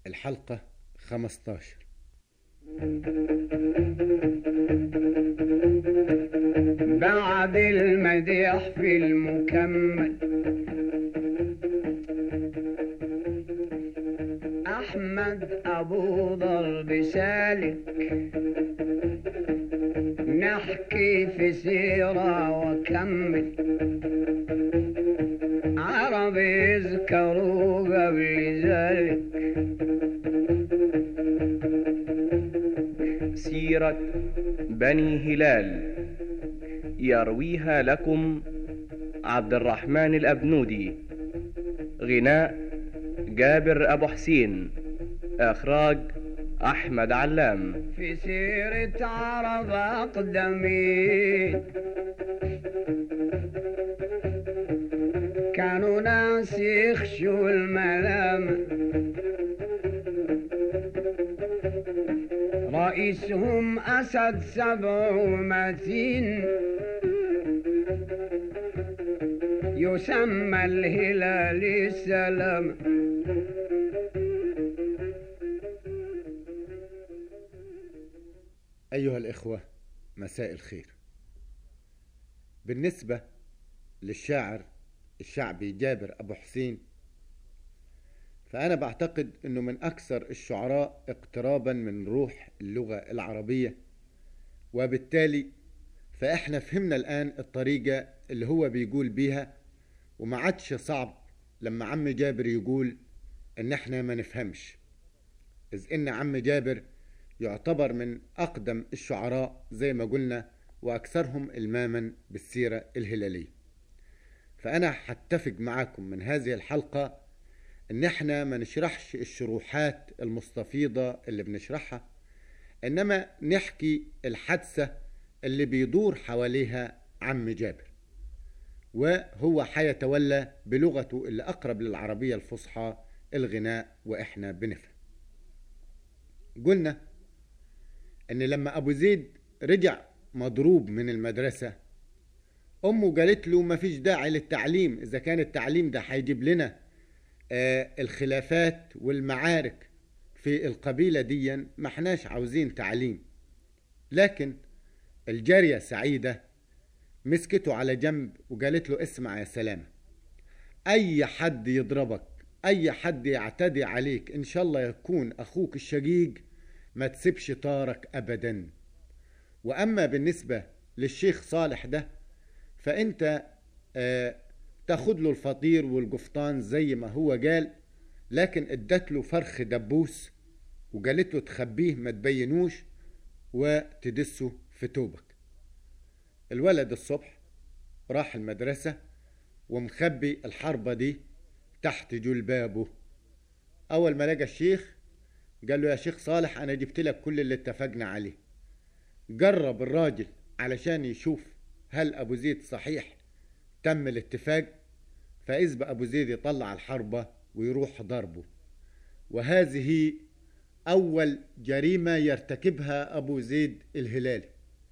الحلقة 15 بعد المديح في المكمل أحمد أبو ضرب سالك نحكي في سيرة وكمل عرب يذكروا قبل ذلك سيرة بني هلال يرويها لكم عبد الرحمن الأبنودي غناء جابر أبو حسين إخراج أحمد علام في سيرة عرب أقدمين كانوا ناس يخشوا الملامة رئيسهم أسد سبع ومتين يسمى الهلال السلام أيها الإخوة مساء الخير بالنسبة للشاعر الشعبي جابر أبو حسين فأنا بعتقد أنه من أكثر الشعراء اقترابا من روح اللغة العربية وبالتالي فإحنا فهمنا الآن الطريقة اللي هو بيقول بيها وما عادش صعب لما عم جابر يقول إن إحنا ما نفهمش إذ إن عم جابر يعتبر من أقدم الشعراء زي ما قلنا وأكثرهم إلماما بالسيرة الهلالية فأنا هتفق معاكم من هذه الحلقة إن إحنا ما نشرحش الشروحات المستفيضة اللي بنشرحها إنما نحكي الحادثة اللي بيدور حواليها عم جابر وهو حيتولى بلغته اللي أقرب للعربية الفصحى الغناء وإحنا بنفهم قلنا ان لما ابو زيد رجع مضروب من المدرسة امه قالت له ما فيش داعي للتعليم اذا كان التعليم ده هيجيب لنا آه الخلافات والمعارك في القبيلة دي ما احناش عاوزين تعليم لكن الجارية سعيدة مسكته على جنب وقالت له اسمع يا سلامة اي حد يضربك اي حد يعتدي عليك ان شاء الله يكون اخوك الشقيق ما تسيبش طارك ابدا واما بالنسبه للشيخ صالح ده فانت آه تاخد له الفطير والقفطان زي ما هو قال لكن ادت له فرخ دبوس وقالت له تخبيه ما تبينوش وتدسه في توبك الولد الصبح راح المدرسة ومخبي الحربة دي تحت جلبابه أول ما لقى الشيخ قال له يا شيخ صالح انا جبت لك كل اللي اتفقنا عليه جرب الراجل علشان يشوف هل ابو زيد صحيح تم الاتفاق فاذ ابو زيد يطلع الحربة ويروح ضربه وهذه اول جريمة يرتكبها ابو زيد الهلالي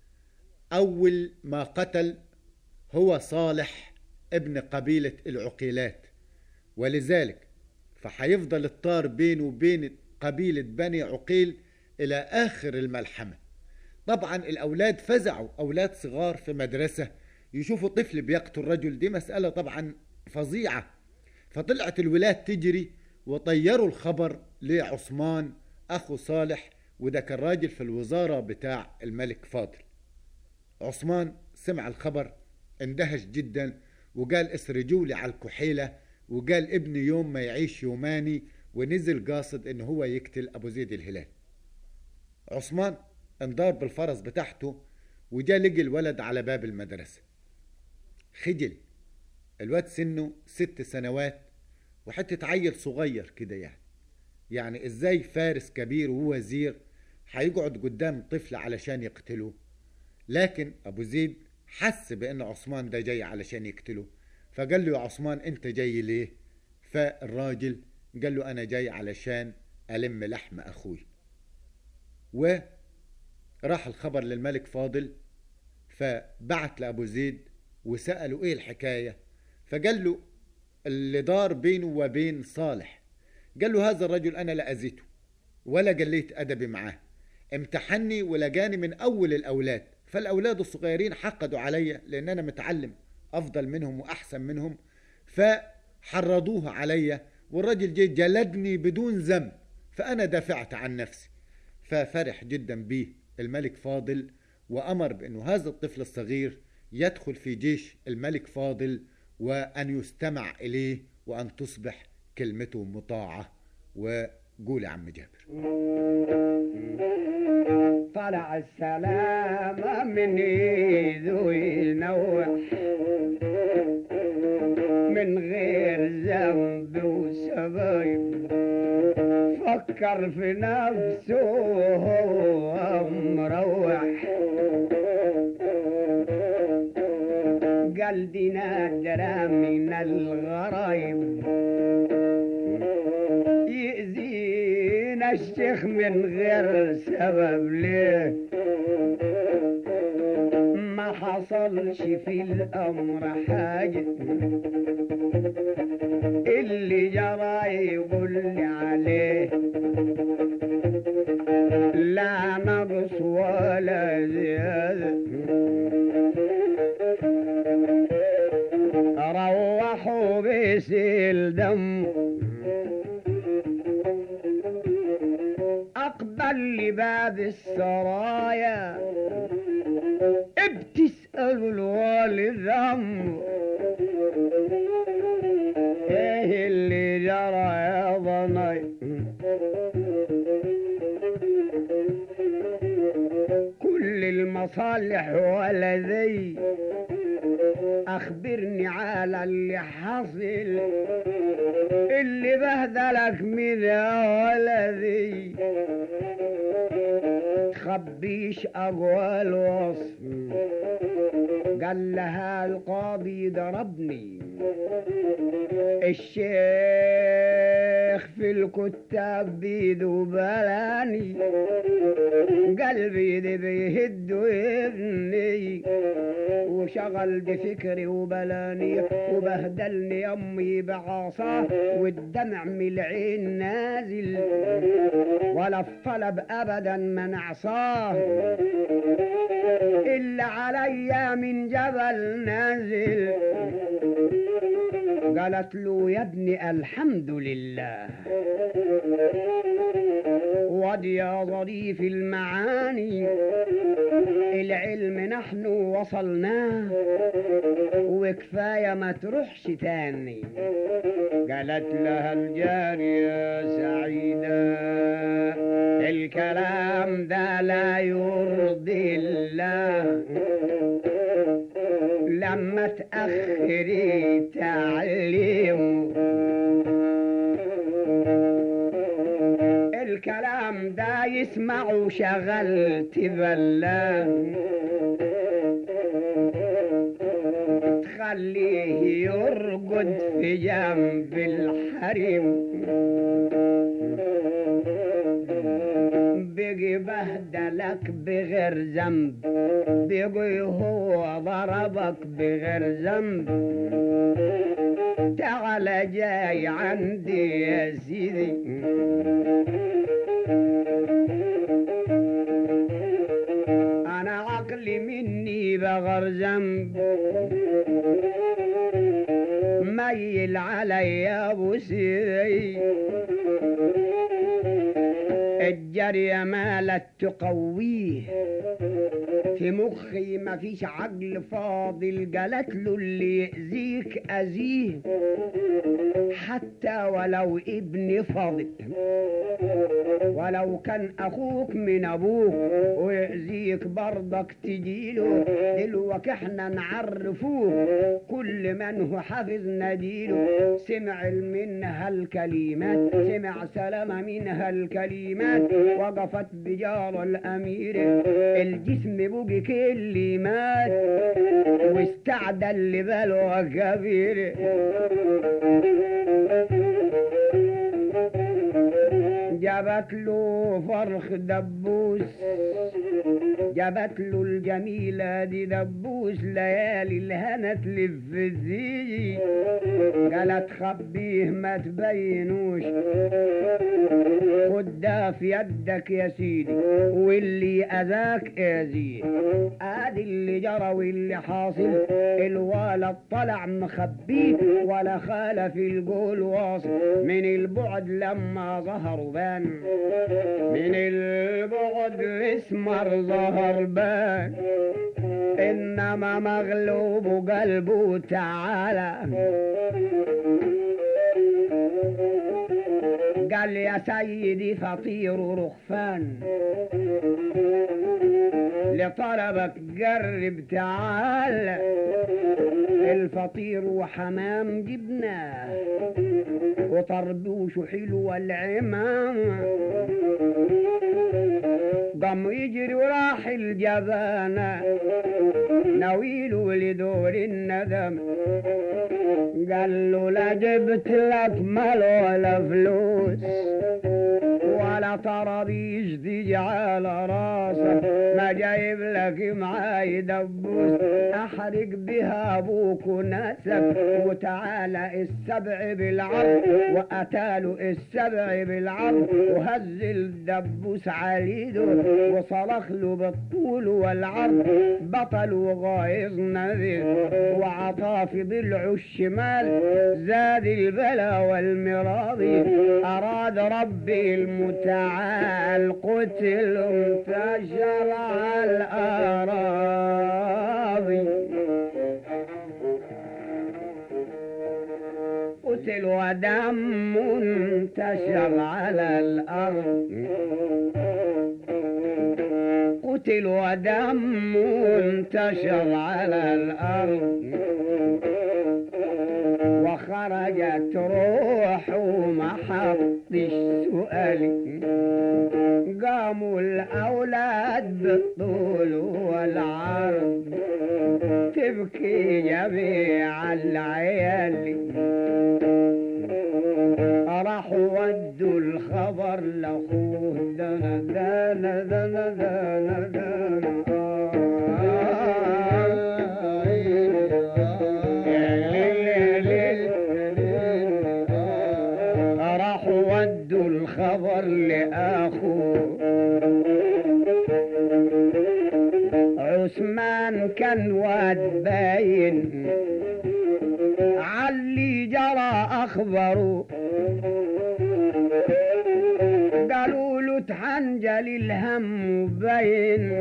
اول ما قتل هو صالح ابن قبيلة العقيلات ولذلك فحيفضل الطار بينه وبين قبيلة بني عقيل إلى آخر الملحمة طبعا الأولاد فزعوا أولاد صغار في مدرسة يشوفوا طفل بيقتل رجل دي مسألة طبعا فظيعة فطلعت الولاد تجري وطيروا الخبر لعثمان أخو صالح وده كان راجل في الوزارة بتاع الملك فاضل عثمان سمع الخبر اندهش جدا وقال اسرجوا لي على الكحيلة وقال ابني يوم ما يعيش يوماني ونزل قاصد ان هو يقتل ابو زيد الهلال عثمان انضار بالفرس بتاعته وجا لقي الولد على باب المدرسة خجل الواد سنه ست سنوات وحتة عيل صغير كده يعني يعني ازاي فارس كبير ووزير هيقعد قدام طفل علشان يقتله لكن ابو زيد حس بان عثمان ده جاي علشان يقتله فقال له يا عثمان انت جاي ليه فالراجل قال له انا جاي علشان الم لحم اخوي وراح الخبر للملك فاضل فبعت لابو زيد وساله ايه الحكايه فقال له اللي دار بينه وبين صالح قال له هذا الرجل أنا لا أذيته ولا قليت أدبي معاه امتحني ولقاني من أول الأولاد فالأولاد الصغيرين حقدوا عليا لأن أنا متعلم أفضل منهم وأحسن منهم فحرضوه عليا والراجل جه جلدني بدون ذنب فأنا دافعت عن نفسي ففرح جدا به الملك فاضل وأمر بأنه هذا الطفل الصغير يدخل في جيش الملك فاضل وأن يستمع إليه وأن تصبح كلمته مطاعة وقول يا عم جابر طلع السلام من ايده ينوح من غير ذنب وسبايب فكر في نفسه وهو مروح قال دي نادرة من الغرايب يأذينا الشيخ من غير سبب ليه ما حصلش في الأمر حاجة اللي جرى يقول لي عليه لا نقص ولا زيادة روحوا بيسيل دم أقبل لباب السرايا بتسأل الوالد عمه ايه اللي جرى يا ضناي كل المصالح ولدي اخبرني على اللي حصل اللي بهدلك من يا ولدي تخبيش اقوال وصف قال لها القاضي ضربني الشيخ في الكتاب بيده بلاني قلبي دي بيهد ابني وشغل دي فكري وبلاني وبهدلني امي بعصاه والدمع من العين نازل ولا الطلب ابدا ما نعصاه الا عليا من جبل نازل قالت له يا ابني الحمد لله واد يا ظريف المعاني العلم نحن وصلناه وكفاية ما تروحش تاني قالت لها الجارية سعيدة الكلام ده لا يرضي الله لما تأخري تعليم الكلام ده يسمع وشغلت بلاه تخليه يرقد في جنب الحريم بيجي بهدلك بغير ذنب بيجي هو ضربك بغير ذنب تعال جاي عندي يا سيدي انا عقلي مني بغير ذنب ميل علي ابو سيدي الجري مالت تقويه في مخي ما فيش عقل فاضل قالت له اللي يأذيك أذيه حتى ولو ابن فاضل ولو كان أخوك من أبوك ويأذيك برضك تجيله دلوك احنا نعرفوه كل من هو حافظ نديله سمع منها الكلمات سمع سلام منها الكلمات وقفت بجار الأمير الجسم بوجي كلمات واستعدى اللي باله كبير جابت له فرخ دبوس جابت له الجميلة دي دبوس ليالي الهنا تلف الزي قالت خبيه ما تبينوش خد ده في يدك يا سيدي واللي اذاك اذيه ادي اللي جرى واللي حاصل الولد طلع مخبيه ولا خالف القول واصل من البعد لما ظهر بان من البعد الاسمر ظهر بان انما مغلوب قلبه تعالى قال يا سيدي فطير رخفان لطلبك قرب تعال الفطير وحمام جبناه وطربوش حلو العمام قام يجري وراح الجبانة نويله لدور الندم قال له لا جبت لك مال ولا فلوس ولا طرابيش تيجي على راسك ما جايب لك معاي دبوس احرق بها ابوك وناسك وتعالى السبع بالعرض واتاله السبع بالعرض وهز الدبوس عليده وصرخ له بالطول والعرض بطل وغايظ نذير وعطاه في ضلعه الشمال زاد البلا والمراضي اراد ربي المتعال قتل انتشر على الاراضي قتل ودم انتشر على الارض قتل ودم انتشر على الارض وخرجت روح وما حطش سؤالي قاموا الاولاد بالطول والعرض تبكي جميع العيال راحوا ودوا الخبر لاخوه دنا دنا دنا دنا دنا راحوا ودوا الخبر لاخوه عثمان كان واد باين علي جرى اخبره قالوا له اتحنجل الهم وبين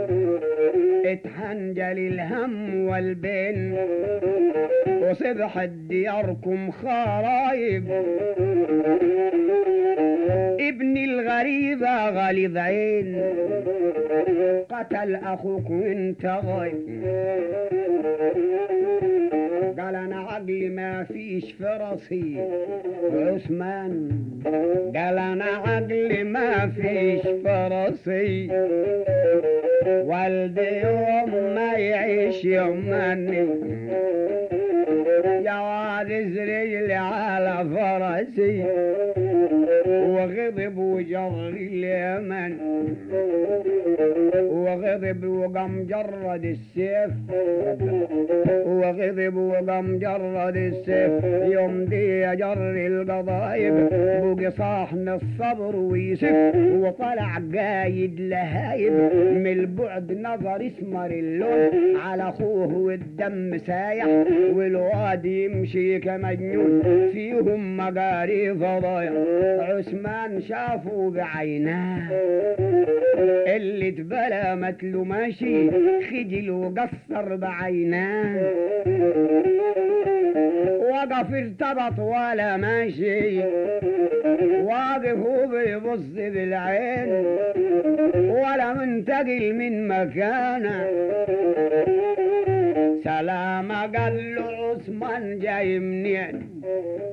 اتحنجل الهم والبين وصبحت دياركم خرايب ابن الغريبة غليظ عين قتل اخوك وانت غايب قال انا عقلي ما فيش فرصي عثمان قال انا عقلي ما فيش فرصي والدي وما يعيش يوماني يا واد رجلي على فرسي وغضب وجر اليمن وغضب وقام جرد السيف وغضب وقام جرد السيف يوم دي جر القضايب بقي صاحن الصبر ويسف وطلع قايد لهايب من البعد نظر اسمر اللون على اخوه والدم سايح والواد يمشي كمجنون فيهم مقاري فضايح عثمان شافوا بعيناه اللي تبلى متلو ماشي خجل وقصر بعيناه وقف ارتبط ولا ماشي واقف وبيبص بالعين ولا منتقل من مكانه سلامة قال له عثمان جاي منين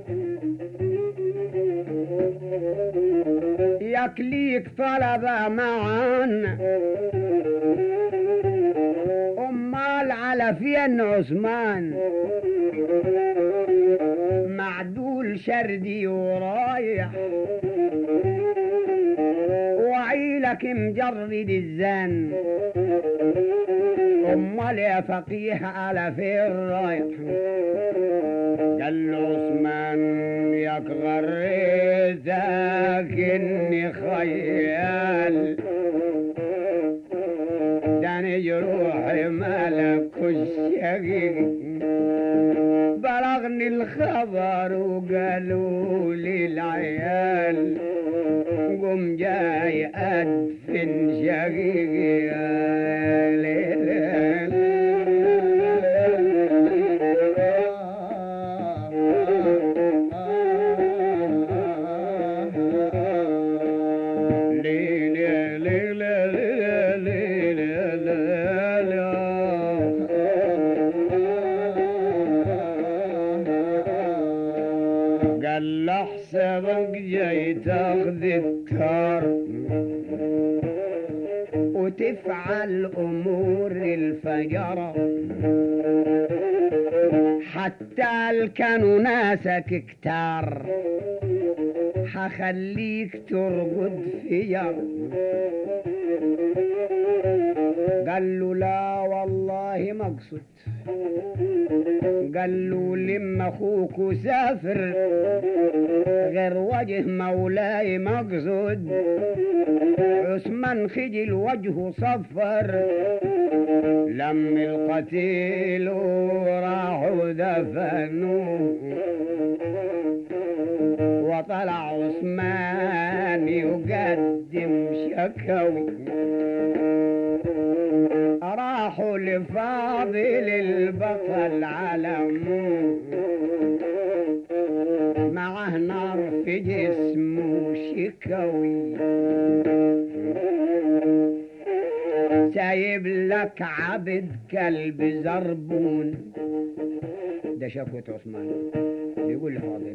يكليك طلبة معانا امال على فين عثمان معدول شردي ورايح حدك مجرد الزن امال يا فقيه على فين رايح قال له عثمان ياك غريتك اني خيال داني جروحي ملك الشقيق بلغني الخبر وقالوا لي العيال قم جاي ادفن شقيقي يا ليل قال له حسابك جاي تاخذ التار وتفعل امور الفجرة حتى كانوا ناسك كتار حخليك ترقد فجر قال له لا والله مقصد قال له لم اخوك وسافر غير وجه مولاي مقصود عثمان خجل وجهه صفر لم القتيل وراحوا دفنوه وطلع عثمان يقدم شكوي راحوا لفاضل البطل علموه معه نار في جسمه شكوي سايب لك عبد كلب زربون ده شكوة عثمان بيقول لفاضل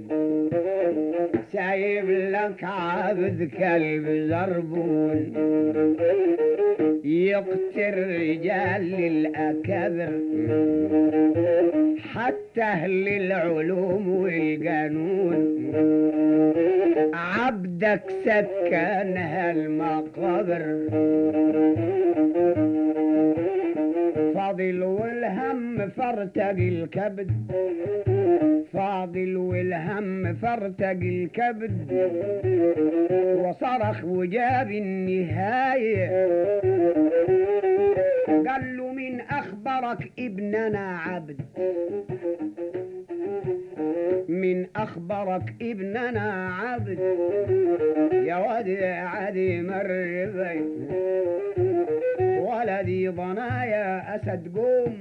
سايب لك عبد كلب زربون يقتل رجال الأكابر حتى أهل العلوم والقانون عبدك سكنها المقابر فاضل والهم فارتقي الكبد فاضل والهم فارتقي الكبد وصرخ وجاب النهاية قال له من أخبرك ابننا عبد من أخبرك ابننا عبد يا ودي عدي مر بي ولدي ضنايا أسد قوم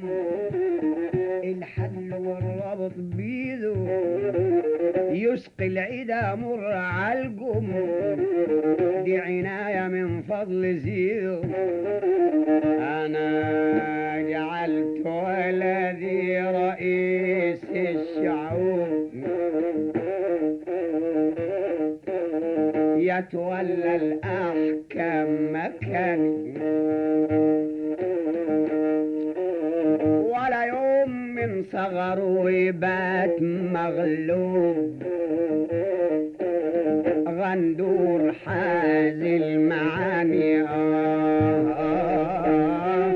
الحل والربط بيده يسقي العدا مر عالقم دي عناية من فضل زيده أنا جعلت ولدي رئيس الشعوب يتولى الأحكام مكاني ولا يوم من صغره يبات مغلوب غندور حاز المعاني آه آه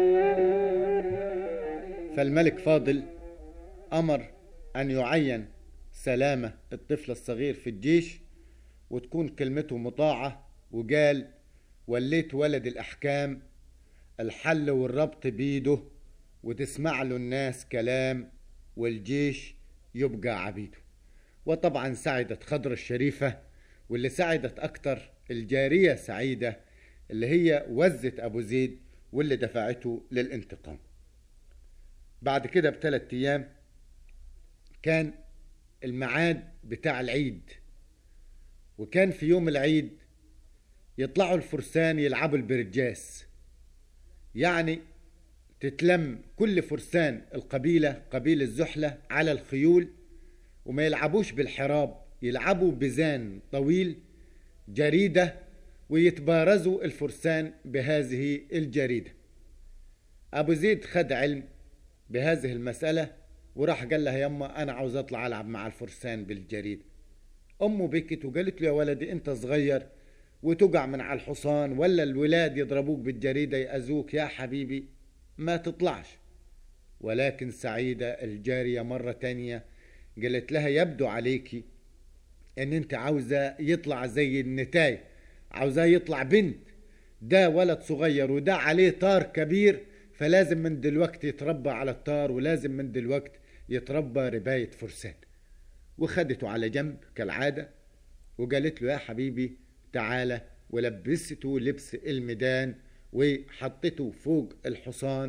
فالملك فاضل أمر أن يعين سلامة الطفل الصغير في الجيش وتكون كلمته مطاعة وقال وليت ولد الأحكام الحل والربط بيده وتسمع له الناس كلام والجيش يبقى عبيده وطبعا سعدت خضر الشريفة واللي سعدت أكتر الجارية سعيدة اللي هي وزت أبو زيد واللي دفعته للانتقام بعد كده بثلاث أيام كان الميعاد بتاع العيد وكان في يوم العيد يطلعوا الفرسان يلعبوا البرجاس يعني تتلم كل فرسان القبيلة قبيلة الزحلة على الخيول وما يلعبوش بالحراب يلعبوا بزان طويل جريدة ويتبارزوا الفرسان بهذه الجريدة أبو زيد خد علم بهذه المسألة وراح قال لها يما أنا عاوز أطلع ألعب مع الفرسان بالجريدة أمه بكت وقالت له يا ولدي أنت صغير وتقع من على الحصان ولا الولاد يضربوك بالجريدة يأذوك يا حبيبي ما تطلعش ولكن سعيدة الجارية مرة تانية قالت لها يبدو عليكي ان انت عاوزة يطلع زي النتاي عاوزاه يطلع بنت ده ولد صغير وده عليه طار كبير فلازم من دلوقتي يتربى على الطار ولازم من دلوقتي يتربى رباية فرسان وخدته على جنب كالعادة وقالت له يا حبيبي تعالى ولبسته لبس الميدان وحطته فوق الحصان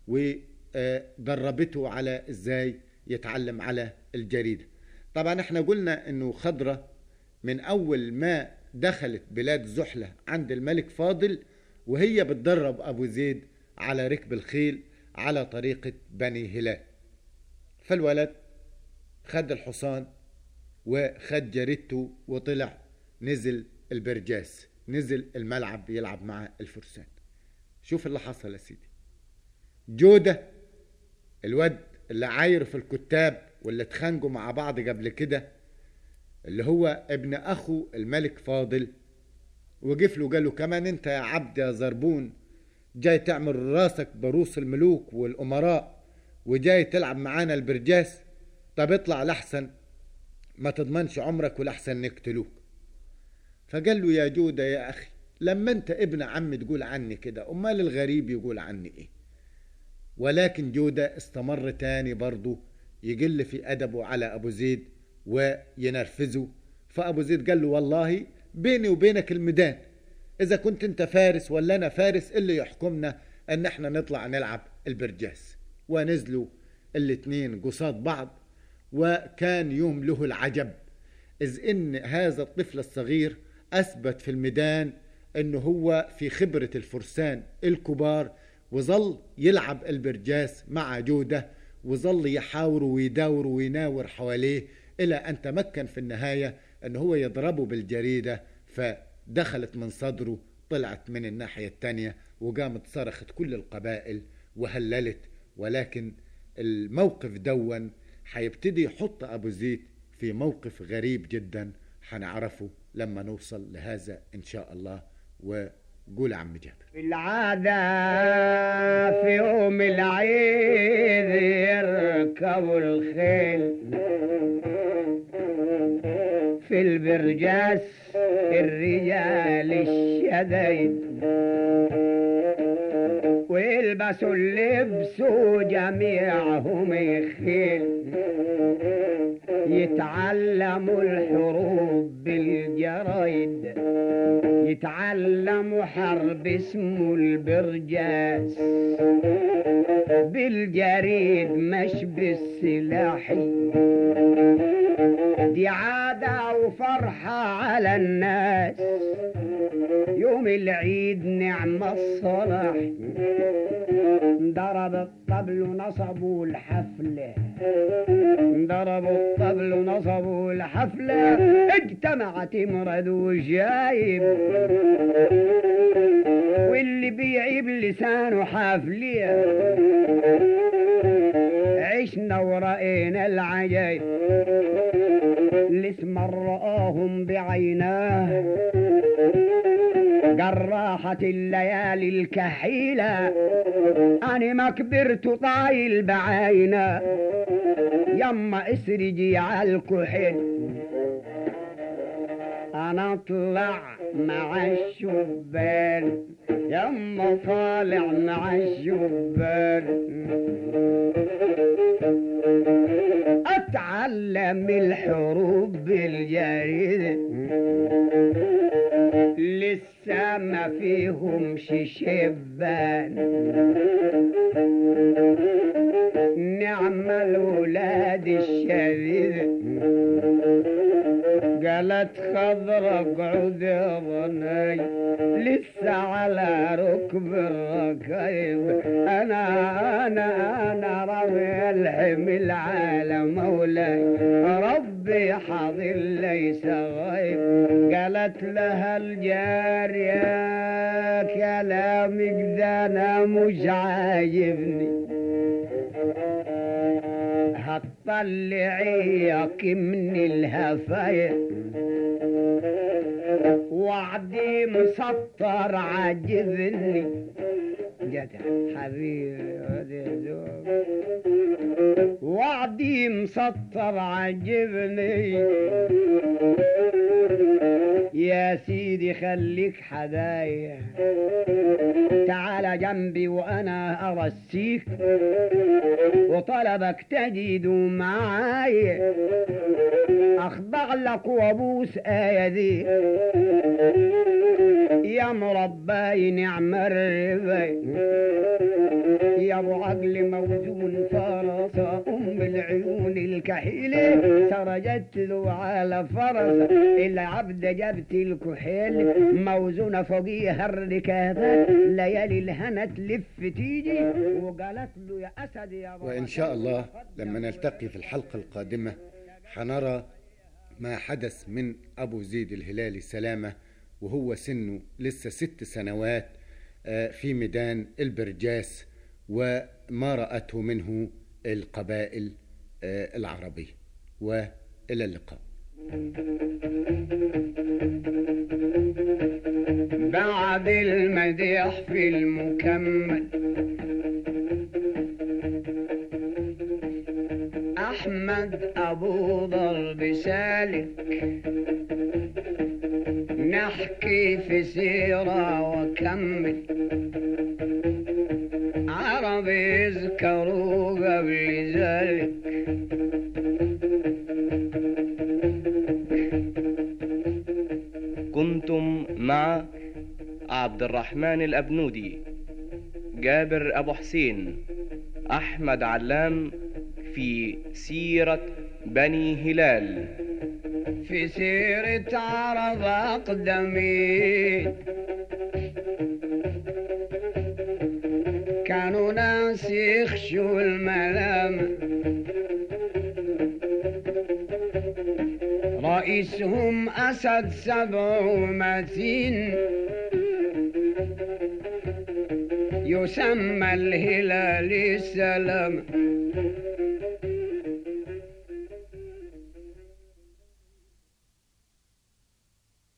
ودربته على ازاي يتعلم على الجريدة طبعا احنا قلنا انه خضرة من اول ما دخلت بلاد زحلة عند الملك فاضل وهي بتدرب ابو زيد على ركب الخيل على طريقة بني هلال فالولد خد الحصان وخد جريدته وطلع نزل البرجاس نزل الملعب يلعب مع الفرسان شوف اللي حصل يا سيدي جودة الواد اللي عاير في الكتاب واللي اتخانقوا مع بعض قبل كده اللي هو ابن اخو الملك فاضل وقف له قال له كمان انت يا عبد يا زربون جاي تعمل راسك بروس الملوك والامراء وجاي تلعب معانا البرجاس طب اطلع لحسن ما تضمنش عمرك ولحسن نقتلوك فقال له يا جودة يا أخي لما أنت ابن عم تقول عني كده أمال الغريب يقول عني إيه ولكن جودة استمر تاني برضه يقل في أدبه على أبو زيد وينرفزه فأبو زيد قال له والله بيني وبينك الميدان إذا كنت أنت فارس ولا أنا فارس اللي يحكمنا أن احنا نطلع نلعب البرجاس ونزلوا الاتنين قصاد بعض وكان يوم له العجب إذ إن هذا الطفل الصغير أثبت في الميدان أنه هو في خبرة الفرسان الكبار وظل يلعب البرجاس مع جودة وظل يحاور ويداور ويناور حواليه إلى أن تمكن في النهاية أنه هو يضربه بالجريدة فدخلت من صدره طلعت من الناحية التانية وقامت صرخت كل القبائل وهللت ولكن الموقف دون هيبتدي يحط أبو زيد في موقف غريب جدا هنعرفه لما نوصل لهذا إن شاء الله وقول يا عم جابر في العادة في يوم العيد يركبوا الخيل في البرجاس الرجال الشديد ويلبسوا اللبس وجميعهم يخيل يتعلموا الحروب بالجرايد يتعلموا حرب اسمه البرجاس بالجريد مش بالسلاحي دي عادة وفرحة على الناس يوم العيد نعمة الصلاح ضرب الطبل ونصبوا الحفلة ضربوا الطبل ونصبوا الحفلة اجتمعت مرد وجايب واللي بيعيب لسانه حافلية عشنا ورأينا العجايب لسم رآهم بعيناه جراحة الليالي الكحيلة أنا ما كبرت طايل بعينه يما اسرجي على الكحل انا اطلع مع الشبان يما طالع مع الشبان اتعلم الحروب بالجريد لسه ما فيهمش شبان نعم الولاد الشديد قالت خضر اقعد يا ظني لسه على ركب الركايب انا انا انا رمي الحمل على مولاي ربي حاضر ليس غيب قالت لها الجارية كلامك ده انا مش عاجبني هتطلعيك من الهفاية وعدي مسطر عجبني جدع حبيبي وعدي مسطر عجبني يا سيدي خليك حدايا تعال جنبي وانا ارسيك وطلبك تجد معايا اخضع لك وابوس ايدي يا مرباي نعم الرباي يا ابو عقل موزون فرس ام العيون الكحيله سرجت له على فرس العبد جبت الكحيل موزونه فوقيها الركابات ليالي الهنا تلف تيجي وقالت له يا اسد يا أبو وإن شاء الله لما نلتقي في الحلقة القادمة حنرى ما حدث من أبو زيد الهلالي سلامة وهو سنه لسه ست سنوات آه، في ميدان البرجاس وما رأته منه القبائل آه، العربية وإلى اللقاء بعد المديح في المكمل أحمد أبو ضرب سالك نحكي في سيرة وكمل عرب يذكروا قبل ذلك كنتم مع عبد الرحمن الأبنودي جابر أبو حسين أحمد علام في سيرة بني هلال في سيرة عرب أقدمين كانوا ناس يخشوا الملامة رئيسهم أسد سبع متين يسمى الهلال السلام